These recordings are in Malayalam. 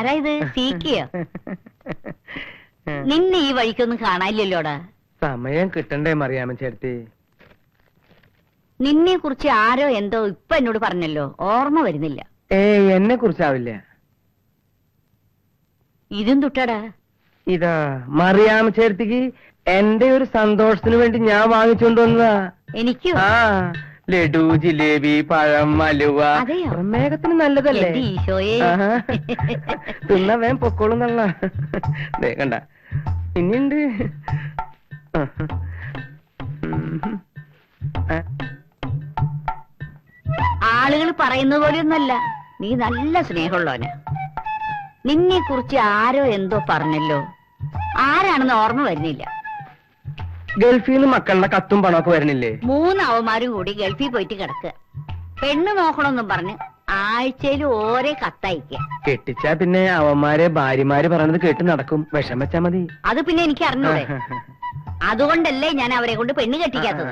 ആരാ ഇത് സീക്കിയോ നിന്നെ ഈ വഴിക്കൊന്നും കാണാനില്ലല്ലോടാ സമയം കിട്ടണ്ടേ മറിയാമ്മ ചേട്ടത്തി നിന്നെ കുറിച്ച് ആരോ എന്തോ ഇപ്പൊ എന്നോട് പറഞ്ഞല്ലോ ഓർമ്മ വരുന്നില്ല ഏയ് എന്നെ കുറിച്ചാവില്ല ഇതും തുട്ടടാ ഇതാ മറിയാമ്മ ചേട്ടത്തിക്ക് എന്റെ ഒരു സന്തോഷത്തിന് വേണ്ടി ഞാൻ വാങ്ങിച്ചുകൊണ്ട് വന്നതാ എനിക്കോ ആ ലഡു ജിലേബി പഴം മലുവ അതെയോ? പ്രമേഹത്തിന് നല്ലതല്ലേ എന്റെ ഈശോയെ ആഹാ. തിന്നാ വേഗം പൊക്കോളും നല്ല ദേ കണ്ട ഇനിയുണ്ട് ആഹാ. ഉം. ആ, ആളുകൾ പറയുന്ന പോലെയൊന്നല്ല നീ നല്ല സ്നേഹമുള്ളവന് നിന്നെ കുറിച്ച് ആരോ എന്തോ പറഞ്ഞല്ലോ ആരാണെന്ന് ഓർമ്മ വരുന്നില്ല ഗൾഫിൽ നിന്ന് മക്കളുടെ കത്തും പണമൊക്കെ വരണില്ലേ മൂന്ന് അവന്മാരും കൂടി ഗൾഫിൽ പോയിട്ട് കിടക്കുക പെണ്ണ് നോക്കണമെന്നും പറഞ്ഞ് ആഴ്ചയിൽ ഓരോ കത്തയക്കുക കെട്ടിച്ചാ പിന്നെ അവന്മാരെ ഭാര്യമാര് പറയണത് കേട്ട് നടക്കും വിഷം വെച്ചാ മതി അത് പിന്നെ എനിക്ക് അറിഞ്ഞൂടെ അതുകൊണ്ടല്ലേ ഞാൻ അവരെ കൊണ്ട് പെണ്ണ് കെട്ടിക്കാത്തത്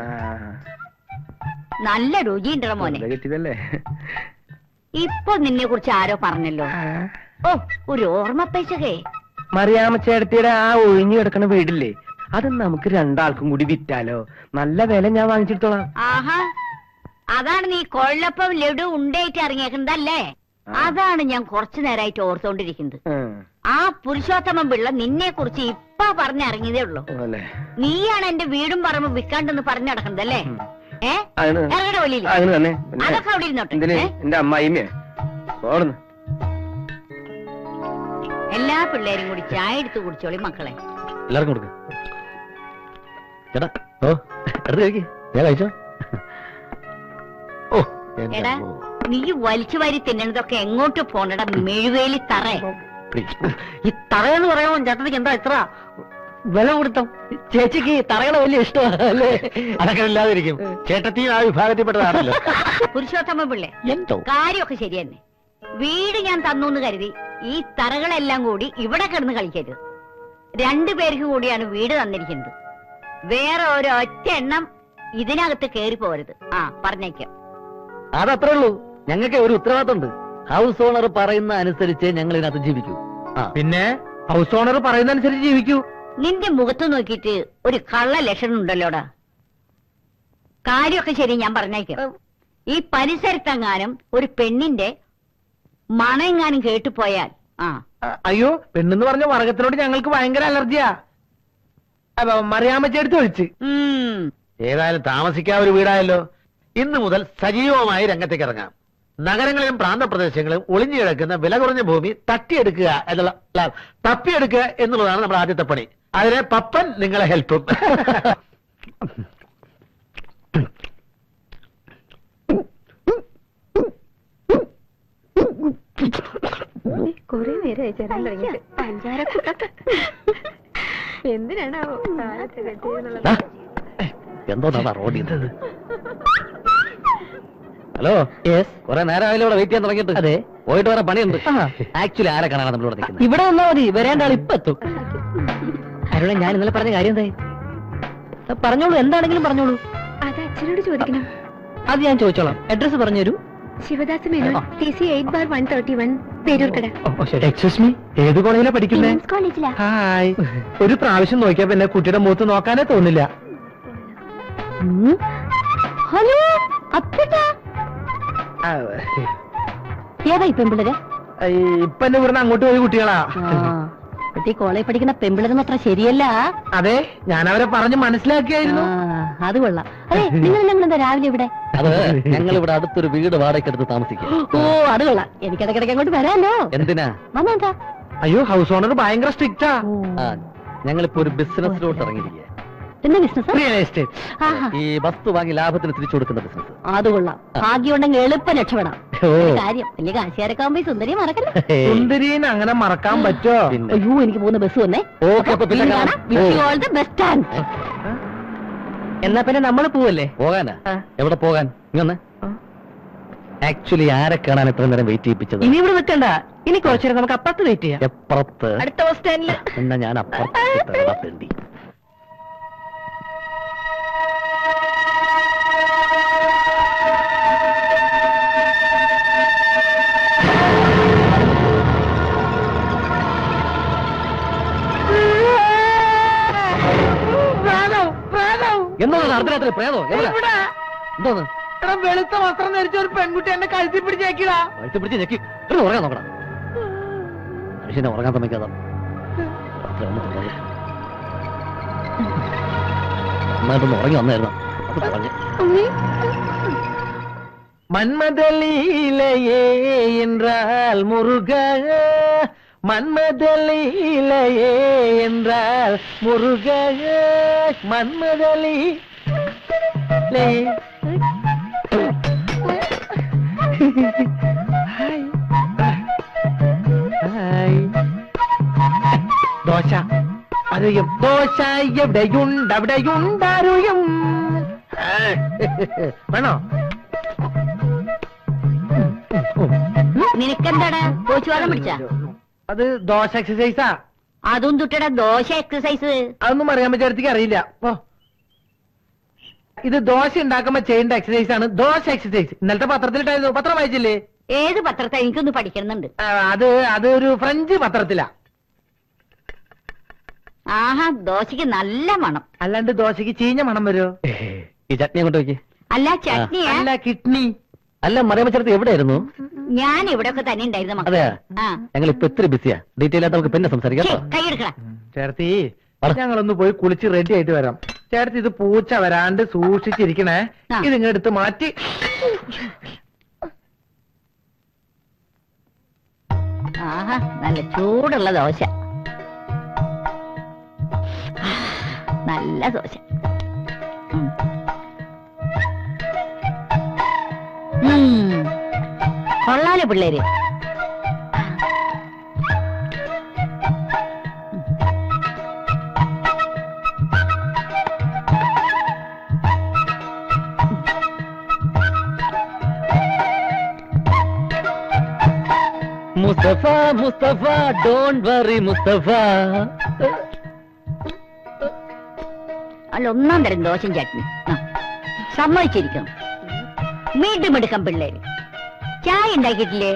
നല്ല രുചിയുണ്ടോ മോനെ വെറുതെ കെട്ടിയതല്ലേ ഇപ്പൊ നിന്നെ കുറിച്ച് ആരോ പറഞ്ഞല്ലോ ഓ ഒരു ഓർമ്മ പേശകേ മറിയാമ്മ ചേട്ടത്തിയുടെ ആ ഒഴിഞ്ഞു കിടക്കുന്ന വീടില്ലേ അത് നമുക്ക് രണ്ടാൾക്കും കൂടി വിറ്റാലോ നല്ല വില ഞാൻ വാങ്ങിച്ചിടത്തോളാം ആഹാ അതാണ് നീ കൊള്ളപ്പം ലഡു ഉണ്ടേറ്റ് ഇറങ്ങിയേക്കുന്നതല്ലേ അതാണ് ഞാൻ കുറച്ചു നേരമായിട്ട് ഓർത്തോണ്ടിരിക്കുന്നത് ഉം. ആ പുരുഷോത്തമൻ പിള്ള നിന്നെ കുറിച്ച് ഇപ്പൊ പറഞ്ഞിറങ്ങിയതേ ഉള്ളൂ ഓലെ. നീയാണ് എന്റെ വീടും പറമ്പ് വിൽക്കാണ്ടെന്ന് പറഞ്ഞു നടക്കുന്നതല്ലേ ഉം. ഏ അതിന് ഇറങ്ങടെ വെളിയിൽ അതിന് തന്നെ പിന്നെ അതൊക്കെ അവിടെ ഇരുന്നോട്ടെ എന്തിന് ഏ? എന്റെ അമ്മായിമ്മേ ഓടുന്നു എല്ലാ പിള്ളേരും കൂടി ചായ എടുത്ത് കുടിച്ചോളി മക്കളെ എല്ലാവർക്കും കൊടുക്ക ചേട്ടാ ഓ എടുത്ത് കഴിക്ക് ഞാൻ കഴിച്ചോ ഓ എന്റെ എടാ അമ്മോ. നീ വലിച്ചു വാരി തിന്നണതൊക്കെ എങ്ങോട്ട് പോണടാ മെഴുവേലി തറ പ്ലീസ്. ഈ തറയെന്ന് പറയുമ്പോ ചേട്ടനിക്ക് എന്താ ഇത്ര വില കൊടുത്തം ചേച്ചിക്ക് തറകളെ വലിയ ഇഷ്ടമാണ് അല്ലേ അതൊക്കെ ഇല്ലാതിരിക്കും ചേട്ടത്തി ആ വിഭാഗത്തിൽപ്പെട്ടതാണല്ലോ പുരുഷോത്തമ പിള്ളേ എന്തോ കാര്യമൊക്കെ ശരി തന്നെ വീട് ഞാൻ തന്നു എന്ന് കരുതി ഈ തറകളെല്ലാം കൂടി ഇവിടെ കിടന്ന് കളിക്കരുത് രണ്ടുപേർക്കും കൂടിയാണ് വീട് തന്നിരിക്കുന്നത് വേറെ ഒരൊറ്റ എണ്ണം ഇതിനകത്ത് കേറി പോരുത് ആ പറഞ്ഞേക്കാം അതത്രേ ഉള്ളൂ ഞങ്ങൾക്ക് ഒരു ഉത്തരവാദിത്തമുണ്ട് ഹൗസ് ഓണർ പറയുന്ന അനുസരിച്ച് ഞങ്ങൾ ഇതിനകത്ത് ജീവിക്കൂ ആ പിന്നെ ഹൗസ് ഓണർ പറയുന്ന അനുസരിച്ച് ജീവിക്കൂ നിന്റെ മുഖത്ത് നോക്കിയിട്ട് ഒരു കള്ള ലക്ഷണം ഉണ്ടല്ലോടാ കാര്യമൊക്കെ ശരി ഞാൻ പറഞ്ഞേക്കാം ഈ പരിസരത്തെങ്ങാനും ഒരു പെണ്ണിന്റെ മണമെങ്ങാനും കേട്ടുപോയാൽ ആ അ- അയ്യോ പെണ്ണെന്ന് പറഞ്ഞ വർഗത്തിനോട് ഞങ്ങൾക്ക് ഭയങ്കര അലർജിയാ അപ്പൊ മറിയാമ്മ ചേട്ടത്തി ഒഴിച്ച് ഉം ഏതായാലും താമസിക്കാൻ ഒരു വീടായല്ലോ ഇന്ന് മുതൽ സജീവമായി രംഗത്തേക്ക് ഇറങ്ങാം നഗരങ്ങളിലും പ്രാന്തപ്രദേശങ്ങളിലും ഒളിഞ്ഞു കിടക്കുന്ന വില കുറഞ്ഞ ഭൂമി തട്ടിയെടുക്കുക എന്നുള്ള അല്ല, തപ്പിയെടുക്കുക എന്നുള്ളതാണ് നമ്മുടെ ആദ്യത്തെ പണി അതിന് പപ്പൻ നിങ്ങളെ ഹെൽപ്പും കൊറേ നേരമായി ചേരാൻ തുടങ്ങിയിട്ട് പഞ്ചാരക്കൂട്ടൊക്കെ എന്തിനാണാവോ താഴത്ത് കെട്ടിയെന്നുള്ളത് ദാ, എന്തോ റോഡിൽ നിന്ന് ഹലോ യെസ് കുറെ നേരമായാലും ഇവിടെ വെയിറ്റ് ചെയ്യാൻ തുടങ്ങിയിട്ട് അതെ പോയിട്ട് വേറെ പണിയുണ്ട് ആ. ആക്ച്വലി ആരെ കാണാനാണ് നമ്മളിവിടെ നിൽക്കുന്നത് ഇവിടെ വന്നാ മതി വരേണ്ട ആൾ ഇപ്പൊ എത്തും അരുള ഞാൻ ഇന്നലെ പറഞ്ഞ കാര്യം എന്തായി ആ, പറഞ്ഞോളൂ എന്താണെങ്കിലും പറഞ്ഞോളൂ അത് അച്ഛനോട് ചോദിക്കണം അത് ഞാൻ ചോദിച്ചോളാം അഡ്രസ് പറഞ്ഞുതരൂ Shivadas Menon T C eight bar one thirty one Peroorkada excuse me ഏത് കോളേജിലാ പഠിക്കുന്നേ വിമൻസ് കോളേജിലാ ഹായ് ഒരു പ്രാവശ്യം നോക്കിയാ പിന്നെ കുട്ടിയുടെ മുഖത്ത് നോക്കാനേ തോന്നില്ല ഹലോ അപ്പട്ടാ ഏതാ ഈ പെമ്പിളര് ഇപ്പൊ എന്നെ ഇവിടുന്ന് അങ്ങോട്ട് പോയി കുട്ടികളാ ഈ കോളേജ് പഠിക്കുന്ന പെമ്പിളരൊന്നും അത്ര ശരിയല്ല അതെ ഞാൻ അവരെ പറഞ്ഞ് മനസ്സിലാക്കിയായിരുന്നു ആ, അത് കൊള്ളാം അതെ നിങ്ങളെല്ലാം കൂടെ എന്താ രാവിലെ ഇവിടെ അത് ഞങ്ങൾ ഇവിടെ അടുത്തൊരു വീട് വാടകയ്ക്കെടുത്ത് താമസിക്കുക ഓ അത് കൊള്ളാം എനിക്ക് ഇടയ്ക്കിടയ്ക്ക് അങ്ങോട്ട് വരാമല്ലോ എന്തിനാ വന്നെന്താ അയ്യോ ഹൗസ് ഓണർ ഭയങ്കര സ്ട്രിക്റ്റാ ആ ഞങ്ങളിപ്പോ ഒരു ബിസിനസ്സിലോട്ട് ഇറങ്ങിയിരിക്കുക എന്താ ബിസിനസ് റിയൽ എസ്റ്റേറ്റ് ആഹാ ഈ വസ്തു വാങ്ങി ലാഭത്തിന് തിരിച്ചു കൊടുക്കുന്ന ബിസിനസ് അത് കൊള്ളാം ഭാഗ്യം ഉണ്ടെങ്കിൽ എളുപ്പം രക്ഷപ്പെടാം ഓ. ഒരു കാര്യം വലിയ കാശുകാരൊക്കെ ആകുമ്പോ ഈ സുന്ദരി മറക്കല്ലേ സുന്ദരീനെ അങ്ങനെ മറക്കാൻ പറ്റോ പിന്നെ അയ്യോ എനിക്ക് പോകുന്ന ബസ് വന്നേ ഓക്കെ അപ്പൊ പിന്നെ കാണാം. ഓ. ഓൾ ദ ബെസ്റ്റ് ചാൻസ് എന്നാ പിന്നെ നമ്മൾ പോവല്ലേ പോകാനാ ആ. എവിടെ പോകാൻ ഇങ്ങനെ ആക്ച്വലി ആരെ കാണാൻ ഇത്ര നേരം വെയിറ്റ് ചെയ്യിപ്പിച്ചത് ഇനി ഇവിടെ നിൽക്കണ്ട ഇനി കുറച്ചേരം നമുക്ക് അപ്പുറത്ത് വെയിറ്റ് ചെയ്യാം എപ്പുറത്ത് അടുത്ത ബസ് സ്റ്റാൻഡില് എന്നാ ഞാൻ അപ്പുറത്ത് തേണ്ടി അർദ്ധരാത്രി പ്രേതോ എവിടെ ഇവിടെ. എന്തോന്ന് എടാ വെളുത്ത വസ്ത്രം ധരിച്ച ഒരു പെൺകുട്ടി എന്നെ കഴുത്തി പിടിച്ചേക്കിടാ വഴുത്തി പിടിച്ച് ഞെക്കി ഒരു ഉറങ്ങാൻ നോക്കണം മനുഷ്യനെ ഉറങ്ങാൻ സമ്മതിക്കാതെ രാത്രി ഒന്ന് തുറന്നു. നന്നായിട്ടൊന്ന് ഉറങ്ങി വന്നായിരുന്നു അത് പറഞ്ഞു അമ്മേ மன்மதலீலையே என்றால் முருக மன்மதலீலையே என்றால் முருக மன்மதலி ദോശ അറിയും ദോശ എവിടെയുണ്ട് അവിടെയുണ്ടറിയും വേണോ നിനക്കെന്താടാ കോച്ചുവാദം പിടിച്ച അത് ദോശ എക്സസൈസാ അതും തുട്ടട ദോശ എക്സസൈസ് അതൊന്നും അറിയാൻ പറ്റിയ അറിയില്ല ഓ ഇത് ദോശ ഉണ്ടാക്കുമ്പോ ചെയ്യേണ്ട എക്സസൈസ് ആണ് ദോശ എക്സസൈസ് ഇന്നലത്തെ പത്രത്തിലിട്ടായിരുന്നു പത്രം വായിച്ചില്ലേ ഏത് പത്രത്തെ എനിക്കൊന്ന് പഠിക്കണമെന്നുണ്ട് ആ, അത് അത് ഒരു ഫ്രഞ്ച് പത്രത്തിലാ ആഹാ ദോശക്ക് നല്ല മണം അല്ലാണ്ട് ദോശക്ക് ചീഞ്ഞ മണം വരുമോ ഈ ചട്നി അങ്ങോട്ട് വെക്ക് അല്ല ചട്നിയാ അല്ല കിഡ്നി അല്ല മറിയമ്മച്ചേർത്ത് എവിടെയായിരുന്നു ഞാൻ ഇവിടെ ഒക്കെ തന്നെ ഉണ്ടായിരുന്നു മക്കളെ അതെയാ ആ ഞങ്ങൾ ഇപ്പൊ ഇത്ര ബിസിയാ ഡീറ്റെയിൽ ആയിട്ട് നമുക്ക് പിന്നെ സംസാരിക്കാം ഛെ, കേട്ടോ? കൈയെടുക്കടാ ചേർത്തി പറ. ഞങ്ങളൊന്ന് പോയി കുളിച്ച് റെഡി ആയിട്ട് വരാം ചേർത്തി ഇത് പൂച്ച വരാണ്ട് സൂക്ഷിച്ചിരിക്കണേ ആ. ഇതിങ്ങ് എടുത്ത് മാറ്റി ആഹാ നല്ല ചൂടുള്ള ദോശ ആ, നല്ല ദോശ ഉം. ഉം. കൊള്ളാലോ പിള്ളേര് മുസ്തഫ മുസ്തഫ ഡോണ്ട് വറി മുസ്തഫ അല്ല ഒന്നാം തരം ദോശയും ചട്നി ആ, സമ്മതിച്ചിരിക്കണം മിടുമിടുക്കം പിള്ളേര് ചായ ഉണ്ടാക്കിയിട്ടില്ലേ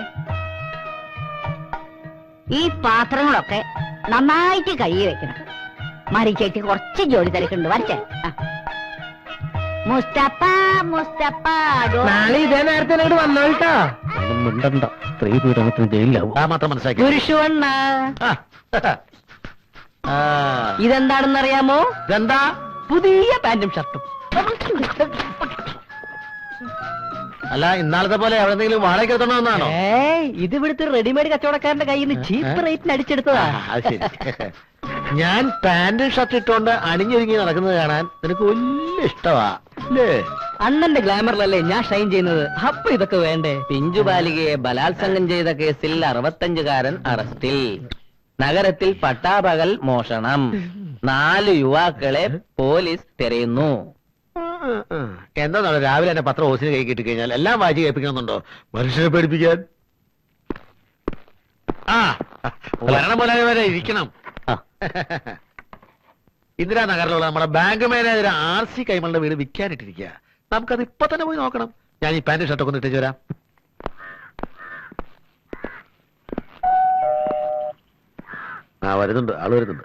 ഈ പാത്രങ്ങളൊക്കെ നന്നായിട്ട് കഴുകി വെക്കണം മറിച്ചേട്ടി കുറച്ച് ജോലി തിരക്കുണ്ട് വരച്ചേ ആ. മുസ്തഫ മുസ്തഫ ഡോ- നാളെ ഇതേ നേരത്തെ ഇങ്ങോട്ട് വന്നോട്ടോ ഒന്നും മിണ്ടണ്ട സ്ത്രീ പീഡനത്തിന് ജയിലിലാവും ആ മാത്രം മനസ്സിലാക്കി പുരുഷവണ്ണ ആ. ആ. ഇതെന്താണെന്ന് അറിയാമോ ഇതെന്താ പുതിയ പാന്റും ഷർട്ടും അല്ല ഇന്നാളത്തെ പോലെ എവിടെന്തെങ്കിലും വാടകയ്ക്ക് എത്തണമെന്നാണോ ഏയ് ഇത് ഇവിടുത്തെ റെഡിമെയ്ഡ് കച്ചവടക്കാരന്റെ കയ്യിൽ നിന്ന് ചീപ്പ് റേറ്റിന് അടിച്ചെടുത്തതാ ആ, അത് ശരി ഞാൻ പാന്റും ഷർട്ട് ഇട്ടുകൊണ്ട് അണിഞ്ഞൊരുങ്ങി നടക്കുന്നത് കാണാൻ നിനക്ക് വലിയ ഇഷ്ടമാ അല്ലേ അണ്ണന്റെ ഗ്ലാമറിലല്ലേ ഞാൻ ഷൈൻ ചെയ്യുന്നത് അപ്പൊ ഇതൊക്കെ വേണ്ടേ പിഞ്ചു ബാലികയെ ബലാത്സംഗം ചെയ്ത കേസിൽ അറുപത്തഞ്ചുകാരൻ അറസ്റ്റിൽ നഗരത്തിൽ പട്ടാപകൽ മോഷണം നാല് യുവാക്കളെ പോലീസ് തിരയുന്നു എന്താണോ രാവിലെ തന്നെ പത്രം ഓസിന് കൈ കിട്ടി കഴിഞ്ഞാൽ എല്ലാം വായിച്ച് കേൾപ്പിക്കണമെന്നുണ്ടോ മനുഷ്യരെ പേടിപ്പിക്കാൻ ആ വരണ പോലെ വരെ ഇരിക്കണം ആ. ഇന്ദിരാനഗറിലുള്ള നമ്മുടെ ബാങ്ക് മാനേജർ ആർ സി കൈമളുടെ വീട് വിൽക്കാനിട്ടിരിക്കുക നമുക്കത് ഇപ്പൊ തന്നെ പോയി നോക്കണം ഞാൻ ഈ പാന്റ് ഷർട്ടൊക്കെ ഒന്ന് ഇട്ടേച്ച് വരാം ആ വരുന്നുണ്ട് ആള് വരുന്നുണ്ട്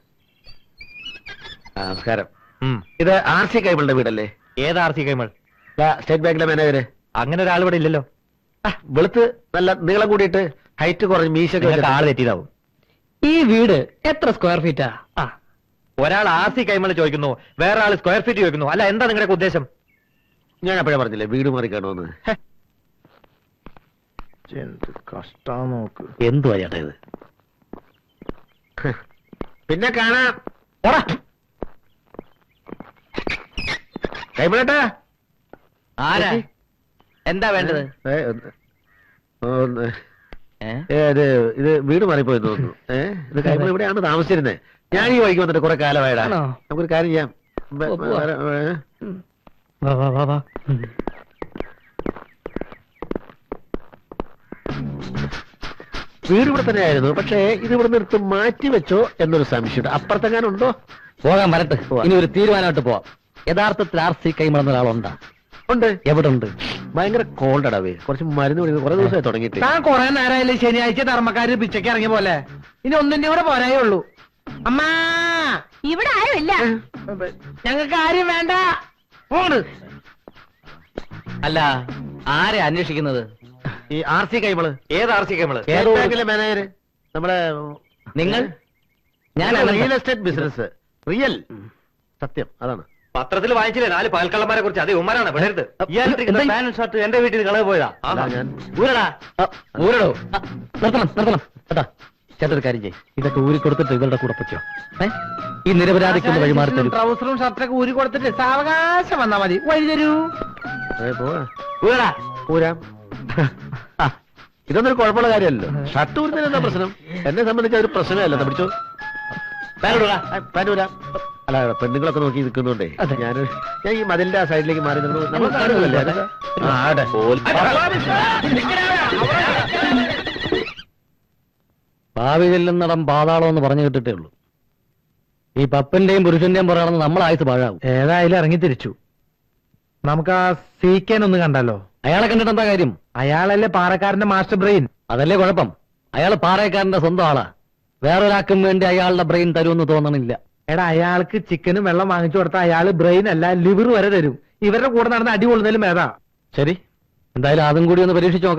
ആ, നമസ്കാരം ഇത് ആർ സി കൈമളുടെ വീടല്ലേ ഏത് ആർ സി കൈമൾ ദാ, സ്റ്റേറ്റ് ബാങ്കിലെ മാനേജര് അങ്ങനെ ഒരാൾ ഇവിടെ ഇല്ലല്ലോ ആ, വെളുത്ത് നല്ല നീളം കൂടിയിട്ട് ഹൈറ്റ് കുറഞ്ഞ് മീശൊക്കെ നിങ്ങൾക്ക് വെച്ചിട്ട് ആള് തെറ്റിയതാവും ഈ വീട് എത്ര സ്ക്വയർ ഫീറ്റാ ആ ഒരാൾ ആർ സി കൈമൾ ചോദിക്കുന്നു വേറെ ആൾ സ്ക്വയർ ഫീറ്റ് ചോദിക്കുന്നു അല്ല എന്താ നിങ്ങളുടെ ഉദ്ദേശം ഞാൻ അപ്പോഴേ പറഞ്ഞില്ലേ വീട് മാറി കാണുമെന്ന് ഹെ. കഷ്ടാ നോക്ക് എന്തുവാ ചേട്ടാ ഇത് പിന്നെ കാണാം കൈമളേട്ടാ ആരാ എന്താ വേണ്ടത് ഏ, ഒന്ന്. ഒന്ന്. ഏ? ഏ, ഇത് ഇത് വീട് മാറിപ്പോയി തോന്നുന്നു ഏ ഇത് കൈമൾ ഇവിടെയാണ് താമസിച്ചിരുന്നത് ഞാൻ ഈ വഴിക്ക് വന്നിട്ട് കുറെ കാലമായിടാ ആണോ? നമുക്കൊരു കാര്യം ചെയ്യാം ബ- ഓ, പോവാം. വര- ഏ? വാ വാ വാ വാ വീട് ഇവിടെ തന്നെയായിരുന്നു പക്ഷേ ഇത് ഇവിടെ നിർത്ത് മാറ്റി വെച്ചോ എന്നൊരു സംശയം അപ്പുറത്തെങ്ങാനുണ്ടോ പോകാൻ വരട്ടെ പോവാം. ഇനി ഒരു തീരുമാനമായിട്ട് പോവാം യഥാർത്ഥത്തിൽ ആർ സി കൈമളന്ന ഒരാളുണ്ടാ ഉണ്ട് എവിടെ ഉണ്ട് ഭയങ്കര കോൾഡ് അടവേ കുറച്ച് മരുന്ന് കുടിക്കുന്നത് കുറെ ദിവസമായി തുടങ്ങിയിട്ട് താൻ കൊറേ നേരമായില്ലേ ശനിയാഴ്ച ധർമ്മക്കാര് പിച്ചയ്ക്ക് ഇറങ്ങിയ പോലെ ഇനി ഒന്നിന്റെ കൂടെ പോരായേ ഉള്ളൂ അമ്മാ ഇവിടെ ആരുമില്ല ഞങ്ങൾക്ക് ആരും വേണ്ട പോണ് അല്ല ആരെ അന്വേഷിക്കുന്നത് ഈ ആർ സി കൈമള് ഏത് ആർ സി കേമള് സ്റ്റേറ്റ് ബാങ്കിലെ മാനേജർ നമ്മുടെ നിങ്ങൾ ഞാൻ റിയൽ എസ്റ്റേറ്റ് ബിസിനസ് റിയൽ സത്യം അതാണ് പത്രത്തിൽ വായിച്ചില്ലേ നാല് പകൽക്കള്ളന്മാരെ കുറിച്ച് അത് ഉമ്മാരാണ് വിടരുത് എന്താ ഈ- പാന്റ് ഷർട്ട് എന്റെ വീട്ടിൽ നിന്ന് കളവ് പോയതാ അതാ ഞാൻ ഊരടാ ആ, ഊരടോ ആ, നിർത്തണം നിർത്തണം കേട്ടാ ചേട്ടൊരു കാര്യം ചെയ്യ് ഇതൊക്കെ ഊരി കൊടുത്തിട്ട് ഇവരുടെ കൂടെ പറ്റോ ഏ ഈ നിരപരാധിക്കുന്ന വഴിമാറി തരും ട്രൗസറും ഷർട്ടൊക്കെ ഊരി കൊടുത്തിട്ട് സാവകാശം വന്നാ മതി വഴി തരൂ അതെ, പോവാ ഊരടാ ഊരാം ആ, ഇതൊന്നും ഒരു കുഴപ്പമുള്ള കാര്യമല്ലോ ഷർട്ട് ഊരുന്നതിന് എന്താ പ്രശ്നം എന്നെ സംബന്ധിച്ച് ഒരു പ്രശ്നമേ അല്ല പിടിച്ചോ വേണ്ടടാ പാൻറ് ഊരാം അല്ല പെണ്ണുങ്ങളൊക്കെ നോക്കി നിൽക്കുന്നുണ്ടേ അതെ. ഞാൻ ഞാൻ ഈ മതിലിന്റെ ആ സൈഡിലേക്ക് മാറി നിന്നു നമ്മൾ കാണുമല്ലേ അതൊക്കെ? ആ, ആടെ. ഭാവി ചെല്ലുന്നിടം പാതാളം എന്ന് പറഞ്ഞു കേട്ടിട്ടേ ഉള്ളൂ ഈ പപ്പന്റെയും പുരുഷന്റെയും പുറകെ നമ്മൾ ആയുസ് പാഴാവും ഏതായാലും ഇറങ്ങി തിരിച്ചു നമുക്ക് ആ സീക്കേൻ ഒന്ന് കണ്ടല്ലോ അയാളെ കണ്ടിട്ട് എന്താ കാര്യം അയാളല്ലേ പാറക്കാരന്റെ മാസ്റ്റർ ബ്രെയിൻ അതല്ലേ കുഴപ്പം അയാൾ പാറയക്കാരന്റെ സ്വന്തം ആളാ വേറൊരാൾക്കും വേണ്ടി അയാളുടെ ബ്രെയിൻ തരുമെന്ന് തോന്നണില്ല എടാ അയാൾക്ക് ചിക്കനും വെള്ളം വാങ്ങിച്ചു കൊടുത്താൽ അയാള് ബ്രെയിൻ അല്ല ലിവർ വരെ തരും ഇവരുടെ കൂടെ നടന്ന അടി കൊള്ളുന്നതിലും ഏതാ ശരി എന്തായാലും അതും കൂടി ഒന്ന് പരീക്ഷിച്ച് നോക്കാം